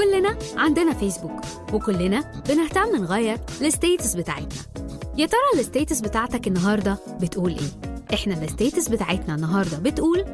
كلنا عندنا فيسبوك وكلنا بنهتم نغير الستيتس بتاعتنا يا ترى الستيتس بتاعتك النهارده بتقول ايه احنا الستيتس بتاعتنا النهارده بتقول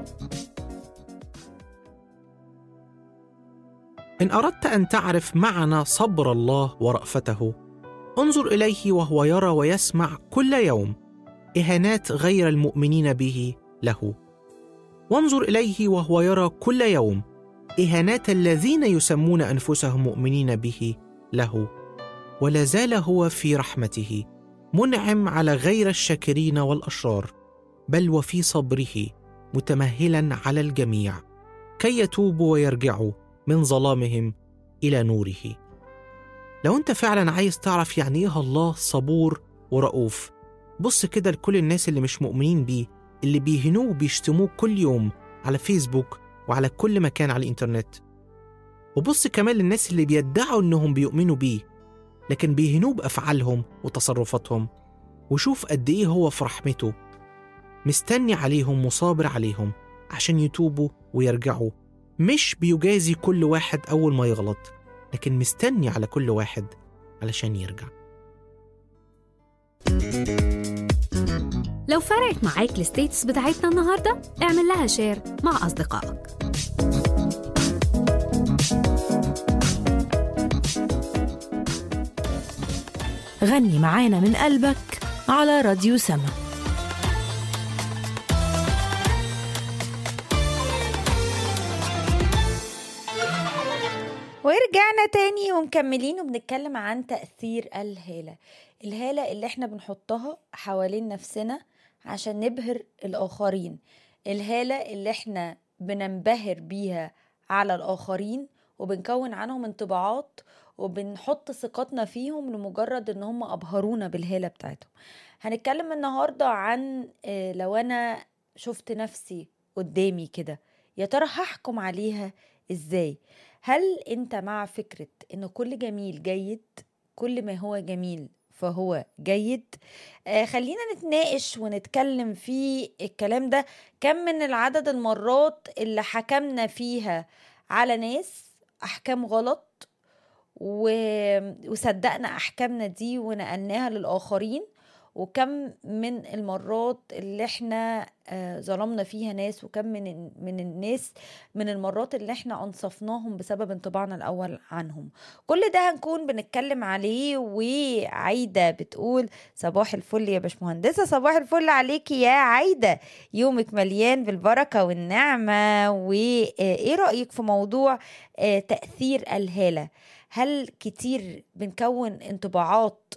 إن أردت أن تعرف معنى صبر الله ورأفته انظر إليه وهو يرى ويسمع كل يوم إهانات غير المؤمنين به له وانظر إليه وهو يرى كل يوم إهانات الذين يسمون أنفسهم مؤمنين به له ولا زال هو في رحمته منعم على غير الشاكرين والأشرار بل وفي صبره متمهلا على الجميع كي يتوبوا ويرجعوا من ظلامهم الى نوره لو انت فعلا عايز تعرف يعني ايه الله صبور ورؤوف بص كده لكل الناس اللي مش مؤمنين بيه اللي بيهنوه وبيشتموه كل يوم على فيسبوك وعلى كل مكان على الانترنت وبص كمان للناس اللي بيدعوا انهم بيؤمنوا بيه لكن بيهنوه بافعالهم وتصرفاتهم وشوف قد ايه هو في رحمته مستني عليهم وصابر عليهم عشان يتوبوا ويرجعوا مش بيجازي كل واحد أول ما يغلط لكن مستني على كل واحد علشان يرجع لو فرقت معاك الستيتس بتاعتنا النهارده اعمل لها شير مع أصدقائك غني معانا من قلبك على راديو سما ورجعنا تاني ومكملين وبنتكلم عن تأثير الهالة الهالة اللي احنا بنحطها حوالين نفسنا عشان نبهر الآخرين الهالة اللي احنا بننبهر بيها على الآخرين وبنكون عنهم انطباعات وبنحط ثقتنا فيهم لمجرد ان هم ابهرونا بالهالة بتاعتهم هنتكلم النهاردة عن آه، لو انا شفت نفسي قدامي كده يا ترى هحكم عليها ازاي هل انت مع فكرة ان كل جميل جيد كل ما هو جميل فهو جيد آه خلينا نتناقش ونتكلم في الكلام ده كم من العدد المرات اللي حكمنا فيها على ناس احكام غلط و... وصدقنا احكامنا دي ونقلناها للاخرين وكم من المرات اللي احنا آه، ظلمنا فيها ناس وكم من من الناس من المرات اللي احنا انصفناهم بسبب انطباعنا الاول عنهم كل ده هنكون بنتكلم عليه وعايده بتقول صباح الفل يا باشمهندسه صباح الفل عليكي يا عايده يومك مليان بالبركه والنعمه وايه رايك في موضوع آه، تاثير الهاله هل كتير بنكون انطباعات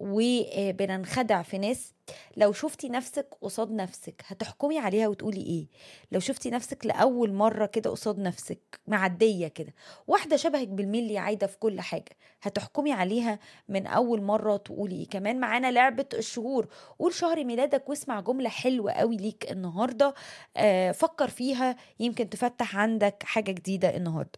وبننخدع في ناس لو شفتي نفسك قصاد نفسك هتحكمي عليها وتقولي ايه لو شفتي نفسك لاول مره كده قصاد نفسك معديه كده واحده شبهك بالملي عايده في كل حاجه هتحكمي عليها من اول مره تقولي ايه كمان معانا لعبه الشهور قول شهر ميلادك واسمع جمله حلوه قوي ليك النهارده آه فكر فيها يمكن تفتح عندك حاجه جديده النهارده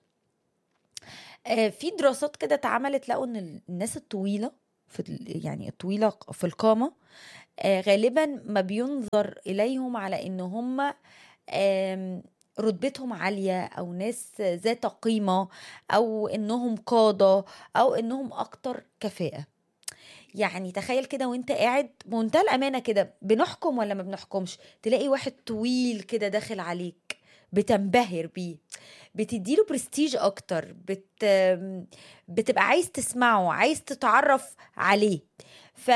آه، في دراسات كده اتعملت لقوا ان الناس الطويله في ال- يعني الطويله في القامه آه، غالبا ما بينظر اليهم على ان هم آم، رتبتهم عالية أو ناس ذات قيمة أو إنهم قادة أو إنهم أكتر كفاءة يعني تخيل كده وانت قاعد بمنتهى الأمانة كده بنحكم ولا ما بنحكمش تلاقي واحد طويل كده داخل عليك بتنبهر بيه بتديله برستيج اكتر بت بتبقى عايز تسمعه عايز تتعرف عليه ف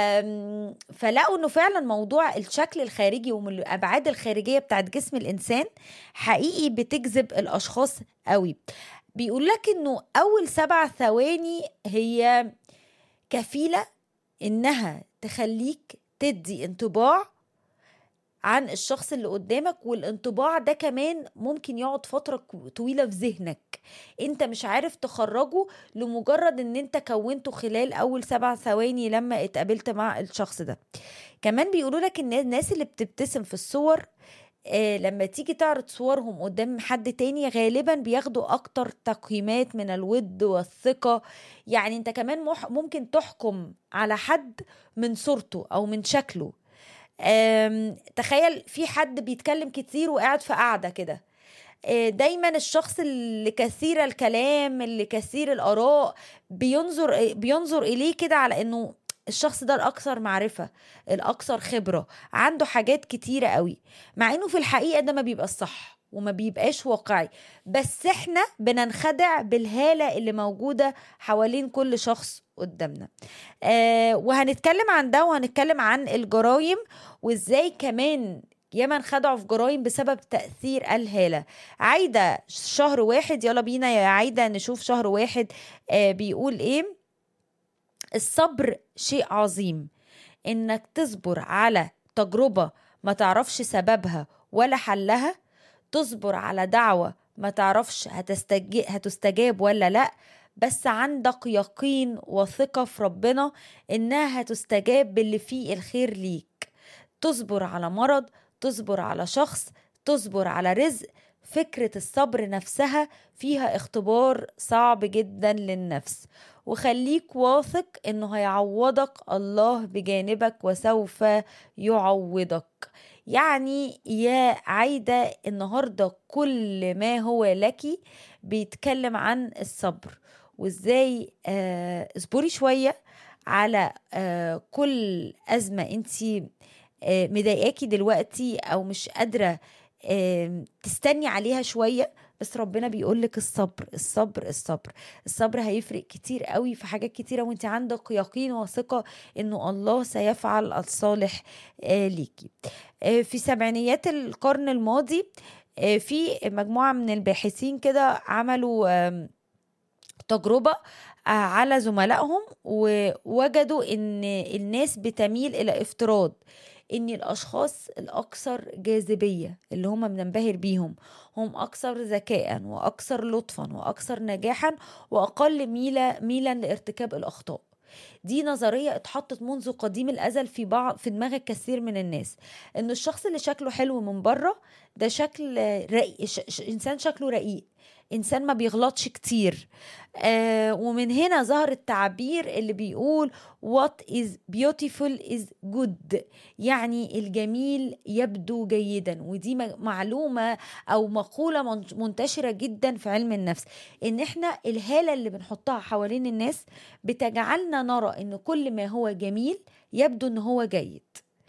فلقوا انه فعلا موضوع الشكل الخارجي ومن الابعاد الخارجيه بتاعت جسم الانسان حقيقي بتجذب الاشخاص قوي بيقول لك انه اول سبع ثواني هي كفيله انها تخليك تدي انطباع عن الشخص اللي قدامك والانطباع ده كمان ممكن يقعد فترة ك- طويلة في ذهنك انت مش عارف تخرجه لمجرد ان انت كونته خلال اول سبع ثواني لما اتقابلت مع الشخص ده كمان بيقولوا لك ان الناس اللي بتبتسم في الصور آه لما تيجي تعرض صورهم قدام حد تاني غالبا بياخدوا اكتر تقييمات من الود والثقة يعني انت كمان مح- ممكن تحكم على حد من صورته او من شكله أم، تخيل في حد بيتكلم كتير وقاعد في قاعدة كده آه، دايما الشخص اللي كثير الكلام اللي كثير الاراء بينظر بينظر اليه كده على انه الشخص ده الاكثر معرفه الاكثر خبره عنده حاجات كتيره قوي مع انه في الحقيقه ده ما بيبقى الصح وما بيبقاش واقعي بس احنا بننخدع بالهاله اللي موجوده حوالين كل شخص قدامنا آه وهنتكلم عن ده وهنتكلم عن الجرايم وازاي كمان ياما انخدعوا في جرايم بسبب تأثير الهالة عايدة شهر واحد يلا بينا يا عايدة نشوف شهر واحد آه بيقول ايه الصبر شيء عظيم انك تصبر على تجربة ما تعرفش سببها ولا حلها تصبر على دعوة ما تعرفش هتستجي هتستجاب ولا لا بس عندك يقين وثقة في ربنا إنها هتستجاب باللي فيه الخير ليك تصبر على مرض تصبر على شخص تصبر على رزق فكرة الصبر نفسها فيها اختبار صعب جدا للنفس وخليك واثق انه هيعوضك الله بجانبك وسوف يعوضك يعني يا عايدة النهاردة كل ما هو لك بيتكلم عن الصبر وازاي آه اصبري شوية على آه كل أزمة انتي آه مضايقاكي دلوقتي أو مش قادرة آه تستني عليها شوية بس ربنا بيقول لك الصبر الصبر الصبر الصبر هيفرق كتير قوي في حاجات كتيره وانت عندك يقين وثقه انه الله سيفعل الصالح آه ليكي آه في سبعينيات القرن الماضي آه في مجموعه من الباحثين كده عملوا آه تجربه على زملائهم ووجدوا ان الناس بتميل الى افتراض ان الاشخاص الاكثر جاذبيه اللي هم بننبهر بيهم هم اكثر ذكاء واكثر لطفا واكثر نجاحا واقل ميلا ميلا لارتكاب الاخطاء دي نظرية اتحطت منذ قديم الأزل في بعض في دماغ الكثير من الناس إن الشخص اللي شكله حلو من بره ده شكل رقيق ش... ش... إنسان شكله رقيق انسان ما بيغلطش كتير آه ومن هنا ظهر التعبير اللي بيقول what is beautiful is good يعني الجميل يبدو جيدا ودي معلومة او مقولة منتشرة جدا في علم النفس ان احنا الهالة اللي بنحطها حوالين الناس بتجعلنا نرى ان كل ما هو جميل يبدو ان هو جيد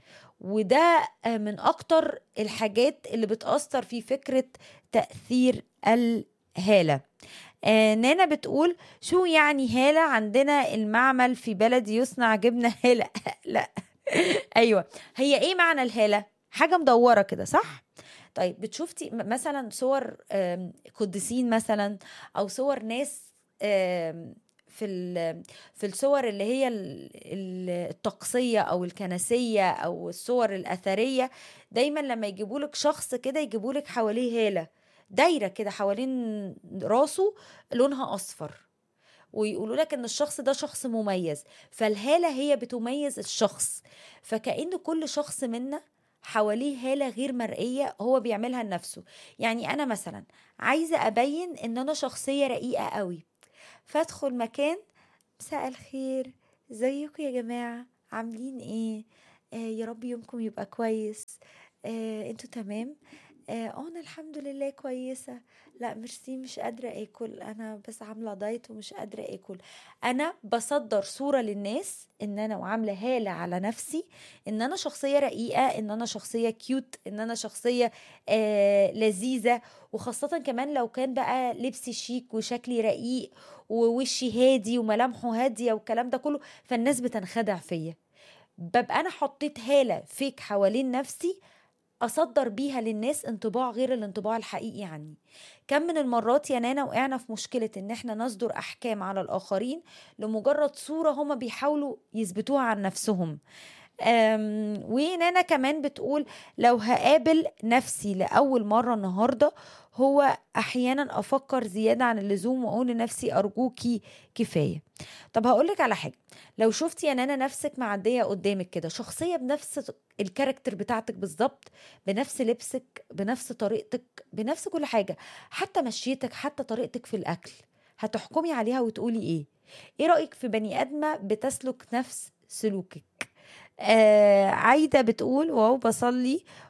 وده من اكتر الحاجات اللي بتأثر في فكرة تأثير هالة آه نانا بتقول شو يعني هالة عندنا المعمل في بلدي يصنع جبنة هالة لا أيوة هي إيه معنى الهالة حاجة مدورة كده صح طيب بتشوفتي مثلا صور قديسين مثلا أو صور ناس في في الصور اللي هي الطقسيه او الكنسيه او الصور الاثريه دايما لما يجيبوا لك شخص كده يجيبوا لك حواليه هاله دايره كده حوالين راسه لونها اصفر ويقولوا لك ان الشخص ده شخص مميز فالهاله هي بتميز الشخص فكأن كل شخص منا حواليه هاله غير مرئيه هو بيعملها لنفسه يعني انا مثلا عايزه ابين ان انا شخصيه رقيقه قوي فادخل مكان مساء الخير ازيكم يا جماعه عاملين ايه آه يا رب يومكم يبقى كويس آه انتوا تمام اه انا الحمد لله كويسه لا ميرسي مش قادره اكل انا بس عامله دايت ومش قادره اكل انا بصدر صوره للناس ان انا وعامله هاله على نفسي ان انا شخصيه رقيقه ان انا شخصيه كيوت ان انا شخصيه آه لذيذه وخاصه كمان لو كان بقى لبسي شيك وشكلي رقيق ووشي هادي وملامحه هاديه والكلام ده كله فالناس بتنخدع فيا ببقى انا حطيت هاله فيك حوالين نفسي اصدر بيها للناس انطباع غير الانطباع الحقيقي عني كم من المرات يا نانا وقعنا في مشكلة ان احنا نصدر احكام على الاخرين لمجرد صورة هما بيحاولوا يثبتوها عن نفسهم ونانا كمان بتقول لو هقابل نفسي لأول مرة النهاردة هو أحيانا أفكر زيادة عن اللزوم وأقول لنفسي أرجوكي كفاية طب هقولك على حاجة لو شفتي يا نانا نفسك معدية قدامك كده شخصية بنفس الكاركتر بتاعتك بالظبط بنفس لبسك بنفس طريقتك بنفس كل حاجة حتى مشيتك حتى طريقتك في الأكل هتحكمي عليها وتقولي إيه إيه رأيك في بني آدمة بتسلك نفس سلوكك آه عايدة بتقول واو بصلي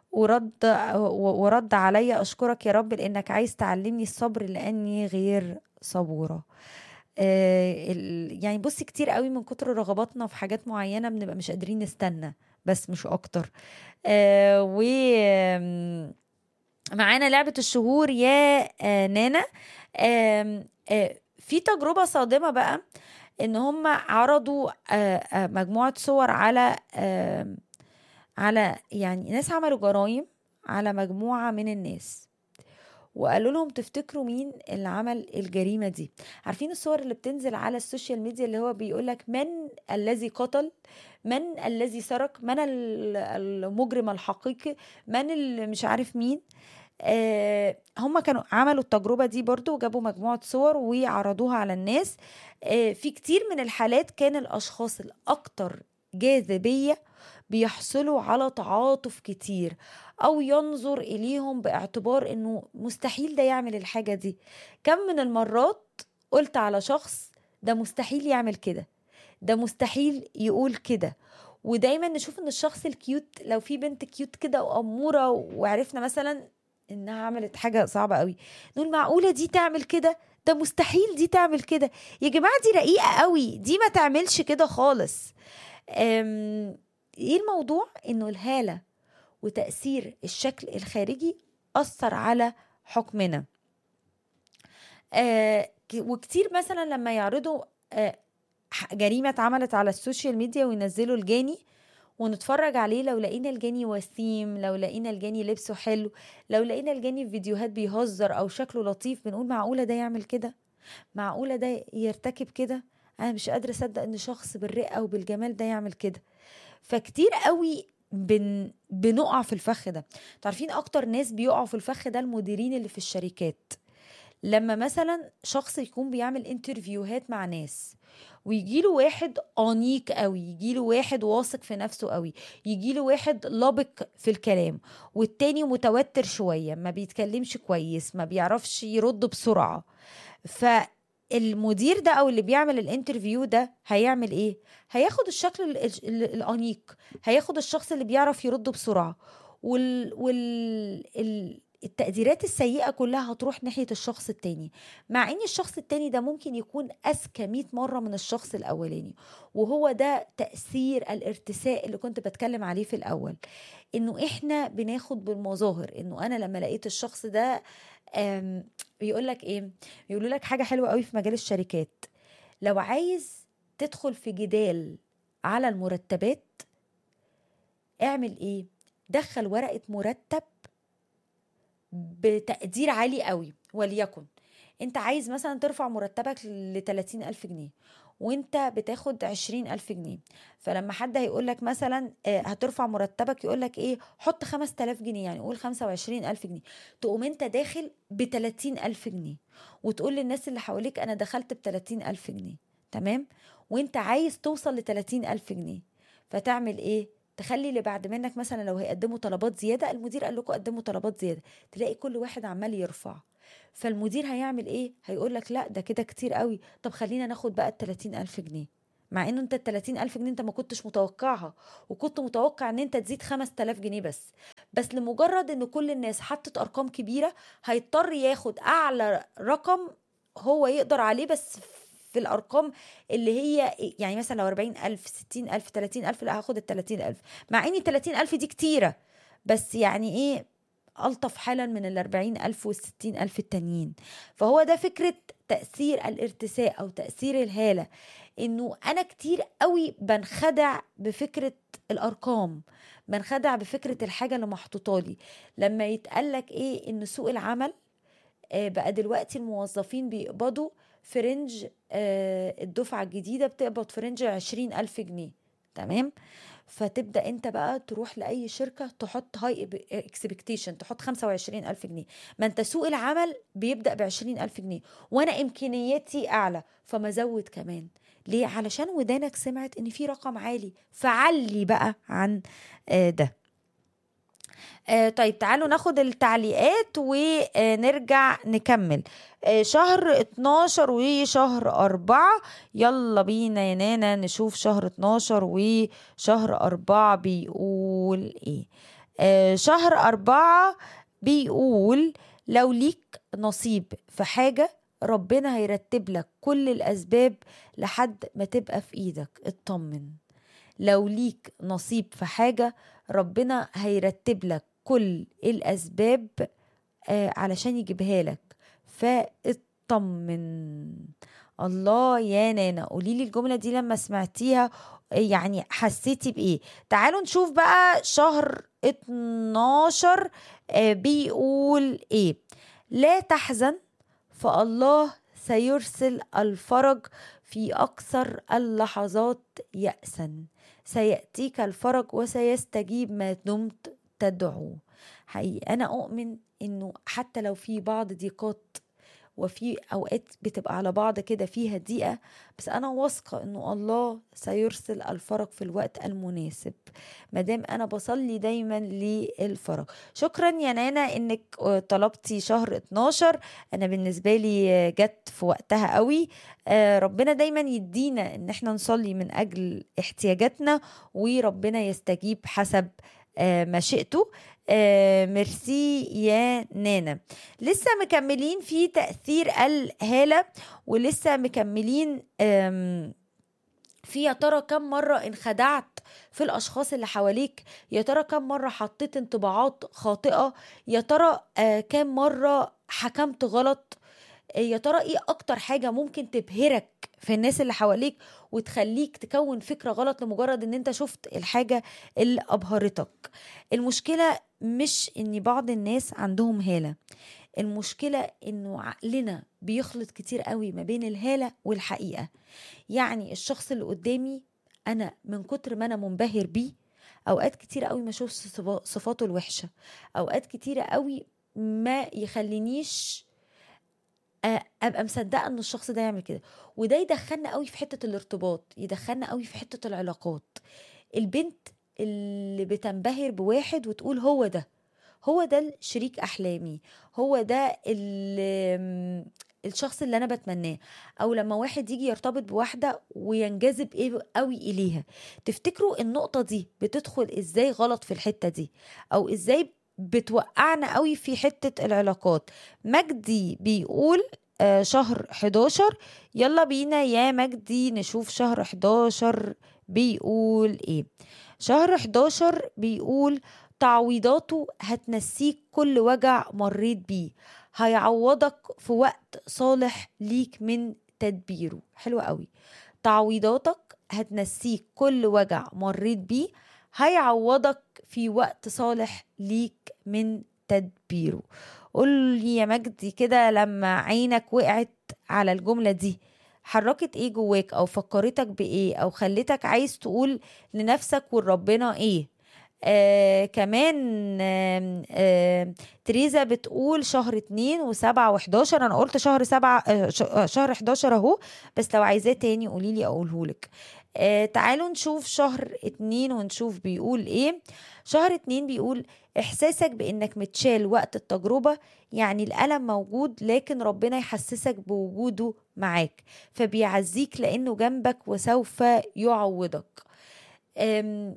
ورد ورد عليا اشكرك يا رب لانك عايز تعلمني الصبر لاني غير صبوره آه، ال- يعني بصي كتير قوي من كتر رغباتنا في حاجات معينه بنبقى مش قادرين نستنى بس مش اكتر آه، و آم، معانا لعبه الشهور يا آه، نانا آم، آه، في تجربه صادمه بقى ان هم عرضوا آه، آه، مجموعه صور على آم، على يعني ناس عملوا جرائم على مجموعه من الناس وقالوا لهم تفتكروا مين اللي عمل الجريمه دي عارفين الصور اللي بتنزل على السوشيال ميديا اللي هو بيقولك من الذي قتل من الذي سرق من ال- المجرم الحقيقي من اللي مش عارف مين آه هم كانوا عملوا التجربة دي برضو وجابوا مجموعة صور وعرضوها على الناس آه في كتير من الحالات كان الأشخاص الأكثر جاذبية بيحصلوا على تعاطف كتير أو ينظر إليهم باعتبار إنه مستحيل ده يعمل الحاجة دي كم من المرات قلت على شخص ده مستحيل يعمل كده ده مستحيل يقول كده ودايما نشوف ان الشخص الكيوت لو في بنت كيوت كده واموره وعرفنا مثلا انها عملت حاجه صعبه قوي نقول معقوله دي تعمل كده ده مستحيل دي تعمل كده يا جماعه دي رقيقه قوي دي ما تعملش كده خالص أم، ايه الموضوع انه الهاله وتاثير الشكل الخارجي اثر على حكمنا آه ك- وكتير مثلا لما يعرضوا آه ح- جريمه اتعملت على السوشيال ميديا وينزلوا الجاني ونتفرج عليه لو لقينا الجاني وسيم لو لقينا الجاني لبسه حلو لو لقينا الجاني في فيديوهات بيهزر او شكله لطيف بنقول معقوله ده يعمل كده معقوله ده يرتكب كده انا مش قادره اصدق ان شخص بالرقه وبالجمال ده يعمل كده فكتير قوي بن... بنقع في الفخ ده تعرفين اكتر ناس بيقعوا في الفخ ده المديرين اللي في الشركات لما مثلا شخص يكون بيعمل انترفيوهات مع ناس ويجيله واحد انيق قوي يجيله واحد واثق في نفسه قوي يجيله واحد لابق في الكلام والتاني متوتر شوية ما بيتكلمش كويس ما بيعرفش يرد بسرعة فالمدير ده او اللي بيعمل الانترفيو ده هيعمل ايه هياخد الشكل ال- ال- الانيق هياخد الشخص اللي بيعرف يرد بسرعة وال, وال... ال... التقديرات السيئة كلها هتروح ناحية الشخص التاني مع ان الشخص التاني ده ممكن يكون اذكى 100 مرة من الشخص الاولاني وهو ده تأثير الارتساء اللي كنت بتكلم عليه في الاول انه احنا بناخد بالمظاهر انه انا لما لقيت الشخص ده آم، بيقول لك ايه بيقولوا لك حاجة حلوة قوي في مجال الشركات لو عايز تدخل في جدال على المرتبات اعمل ايه دخل ورقة مرتب بتقدير عالي قوي وليكن انت عايز مثلا ترفع مرتبك ل 30 ألف جنيه وانت بتاخد 20 ألف جنيه فلما حد هيقول لك مثلا آه، هترفع مرتبك يقول لك ايه حط 5000 جنيه يعني قول 25 ألف جنيه تقوم انت داخل ب 30 ألف جنيه وتقول للناس اللي حواليك انا دخلت ب 30 ألف جنيه تمام وانت عايز توصل ل 30 ألف جنيه فتعمل ايه تخلي اللي بعد منك مثلا لو هيقدموا طلبات زياده المدير قال لكم قدموا طلبات زياده تلاقي كل واحد عمال يرفع فالمدير هيعمل ايه هيقول لك لا ده كده كتير قوي طب خلينا ناخد بقى ال 30 ألف جنيه مع انه انت ال 30 ألف جنيه انت ما كنتش متوقعها وكنت متوقع ان انت تزيد 5000 جنيه بس بس لمجرد ان كل الناس حطت ارقام كبيره هيضطر ياخد اعلى رقم هو يقدر عليه بس في الارقام اللي هي يعني مثلا لو 40000 60000 30000 لا هاخد ال 30000 مع ان ال 30000 دي كتيره بس يعني ايه ألطف حالا من ال 40000 وال 60000 التانيين فهو ده فكرة تأثير الارتساء أو تأثير الهالة إنه أنا كتير قوي بنخدع بفكرة الأرقام بنخدع بفكرة الحاجة اللي محطوطالي لما يتقالك إيه إن سوق العمل آه، بقى دلوقتي الموظفين بيقبضوا في رينج آه، الدفعة الجديدة بتقبض في رينج عشرين ألف جنيه تمام فتبدا انت بقى تروح لاي شركه تحط هاي اكسبكتيشن تحط 25 الف جنيه ما انت سوق العمل بيبدا ب 20 الف جنيه وانا امكانياتي اعلى فما ازود كمان ليه علشان ودانك سمعت ان في رقم عالي فعلي بقى عن آه، ده آه طيب تعالوا ناخد التعليقات ونرجع نكمل آه شهر 12 وشهر 4 يلا بينا يا نانا نشوف شهر 12 وشهر 4 بيقول ايه آه، شهر أربعة بيقول لو ليك نصيب في حاجة ربنا هيرتب لك كل الأسباب لحد ما تبقى في إيدك اطمن لو ليك نصيب في حاجة ربنا هيرتب لك كل الأسباب آه، علشان يجيبها لك فاطمن الله يا نانا قولي لي الجملة دي لما سمعتيها يعني حسيتي بإيه تعالوا نشوف بقى شهر 12 آه، بيقول إيه لا تحزن فالله سيرسل الفرج في أكثر اللحظات يأسا سيأتيك الفرج وسيستجيب ما دمت تدعو حقيقي أنا أؤمن إنه حتى لو في بعض ضيقات وفي اوقات بتبقى على بعض كده فيها ضيقه بس انا واثقه انه الله سيرسل الفرج في الوقت المناسب مادام انا بصلي دايما للفرج شكرا يا نانا انك طلبتي شهر 12 انا بالنسبه لي جت في وقتها قوي آه، ربنا دايما يدينا ان احنا نصلي من اجل احتياجاتنا وربنا يستجيب حسب آه، مشيئته آه، ميرسي يا نانا لسه مكملين في تأثير الهالة ولسه مكملين آم، في يا ترى كم مرة انخدعت في الأشخاص اللي حواليك يا ترى كم مرة حطيت انطباعات خاطئة يا ترى آه، كم مرة حكمت غلط آه، يا ترى ايه اكتر حاجة ممكن تبهرك في الناس اللي حواليك وتخليك تكون فكرة غلط لمجرد ان انت شفت الحاجة اللي ابهرتك المشكلة مش ان بعض الناس عندهم هالة المشكلة انه عقلنا بيخلط كتير قوي ما بين الهالة والحقيقة يعني الشخص اللي قدامي انا من كتر ما انا منبهر بيه اوقات كتير قوي ما اشوفش صفا- صفاته الوحشة اوقات كتيرة قوي ما يخلينيش آه، ابقى مصدقه ان الشخص ده يعمل كده وده يدخلنا قوي في حته الارتباط يدخلنا قوي في حته العلاقات البنت اللي بتنبهر بواحد وتقول هو ده هو ده شريك احلامي هو ده ال- الشخص اللي انا بتمناه او لما واحد يجي يرتبط بواحده وينجذب ايه قوي اليها تفتكروا النقطه دي بتدخل ازاي غلط في الحته دي او ازاي بتوقعنا قوي في حته العلاقات مجدي بيقول آه، شهر 11 يلا بينا يا مجدي نشوف شهر 11 بيقول ايه شهر 11 بيقول تعويضاته هتنسيك كل وجع مريت بيه هيعوضك في وقت صالح ليك من تدبيره حلو قوي تعويضاتك هتنسيك كل وجع مريت بيه هيعوضك في وقت صالح ليك من تدبيره قول لي يا مجدي كده لما عينك وقعت على الجملة دي حركت ايه جواك او فكرتك بايه او خلتك عايز تقول لنفسك ولربنا ايه آه كمان آه آه تريزا بتقول شهر اتنين وسبعة وحداشر انا قلت شهر سبعة آه ش- آه، شهر حداشر اهو بس لو عايزاه تاني قوليلي اقولهولك آه تعالوا نشوف شهر اتنين ونشوف بيقول ايه شهر اتنين بيقول احساسك بانك متشال وقت التجربة يعني الألم موجود لكن ربنا يحسسك بوجوده معاك فبيعزيك لأنه جنبك وسوف يعوضك أم،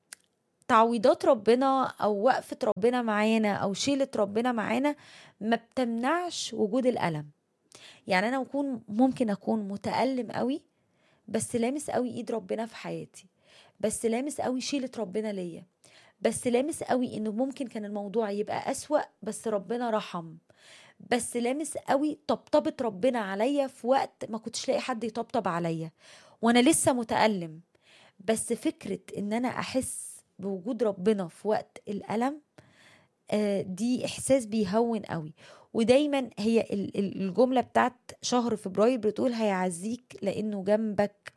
تعويضات ربنا أو وقفة ربنا معانا أو شيلة ربنا معانا ما بتمنعش وجود الألم يعني أنا أكون ممكن أكون متألم قوي بس لامس قوي إيد ربنا في حياتي بس لامس قوي شيلة ربنا ليا بس لامس قوي انه ممكن كان الموضوع يبقى اسوأ بس ربنا رحم بس لامس قوي طبطبة ربنا عليا في وقت ما كنتش لاقي حد يطبطب عليا وانا لسه متألم بس فكرة ان انا احس بوجود ربنا في وقت الألم آه، دي احساس بيهون قوي ودايما هي ال- ال- الجملة بتاعت شهر فبراير بتقول هيعزيك لانه جنبك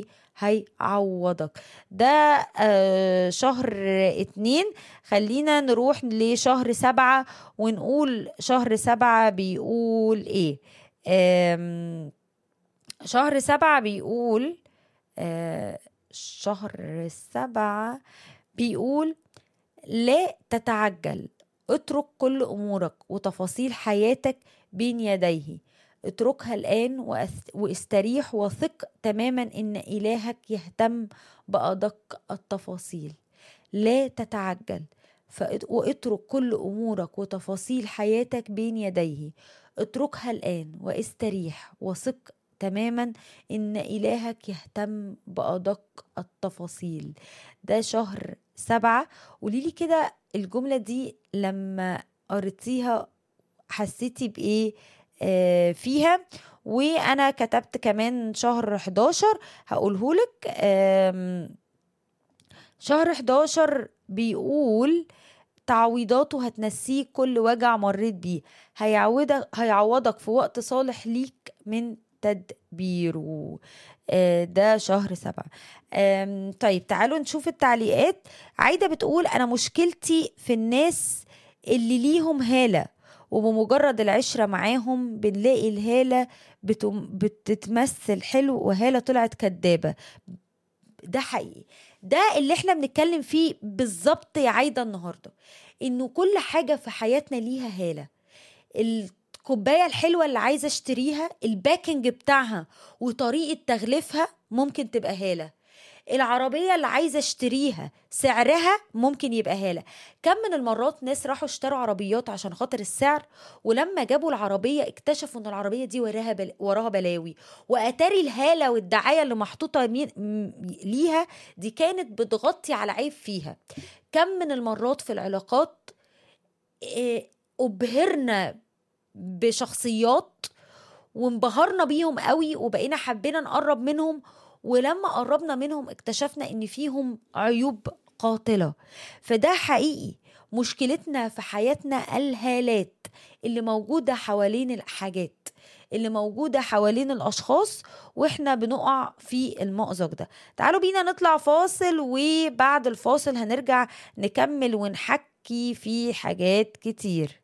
وهيعوضك ده آه، شهر اتنين خلينا نروح لشهر سبعة ونقول شهر سبعة بيقول ايه آم، شهر سبعة بيقول آه، شهر سبعة بيقول لا تتعجل اترك كل امورك وتفاصيل حياتك بين يديه اتركها الان وأس- واستريح وثق تماما ان الهك يهتم بادق التفاصيل لا تتعجل فات- واترك كل أمورك وتفاصيل حياتك بين يديه اتركها الآن واستريح وثق تماما إن إلهك يهتم بأدق التفاصيل ده شهر سبعة قوليلي كده الجملة دي لما قريتيها حسيتي بإيه آه، فيها وانا كتبت كمان شهر 11 هقولهولك آم، شهر 11 بيقول تعويضاته هتنسيك كل وجع مريت بيه هيعوضك هيعوضك في وقت صالح ليك من تدبيره آه، ده شهر سبعة آم، طيب تعالوا نشوف التعليقات عايدة بتقول أنا مشكلتي في الناس اللي ليهم هالة وبمجرد العشرة معاهم بنلاقي الهالة بتم- بتتمثل حلو وهالة طلعت كدابة ده حقيقي ده اللي احنا بنتكلم فيه بالظبط يا عايدة النهاردة انه كل حاجة في حياتنا ليها هالة الكوباية الحلوة اللي عايزة اشتريها الباكنج بتاعها وطريقة تغليفها ممكن تبقى هالة العربية اللي عايزة اشتريها سعرها ممكن يبقى هالة كم من المرات ناس راحوا اشتروا عربيات عشان خاطر السعر ولما جابوا العربية اكتشفوا ان العربية دي وراها بل... وراها بلاوي واتاري الهالة والدعاية اللي محطوطة مين... م- ليها دي كانت بتغطي على عيب فيها كم من المرات في العلاقات اه، ابهرنا بشخصيات وانبهرنا بيهم قوي وبقينا حبينا نقرب منهم ولما قربنا منهم اكتشفنا ان فيهم عيوب قاتلة فده حقيقي مشكلتنا في حياتنا الهالات اللي موجودة حوالين الحاجات اللي موجودة حوالين الأشخاص وإحنا بنقع في المأزق ده تعالوا بينا نطلع فاصل وبعد الفاصل هنرجع نكمل ونحكي في حاجات كتير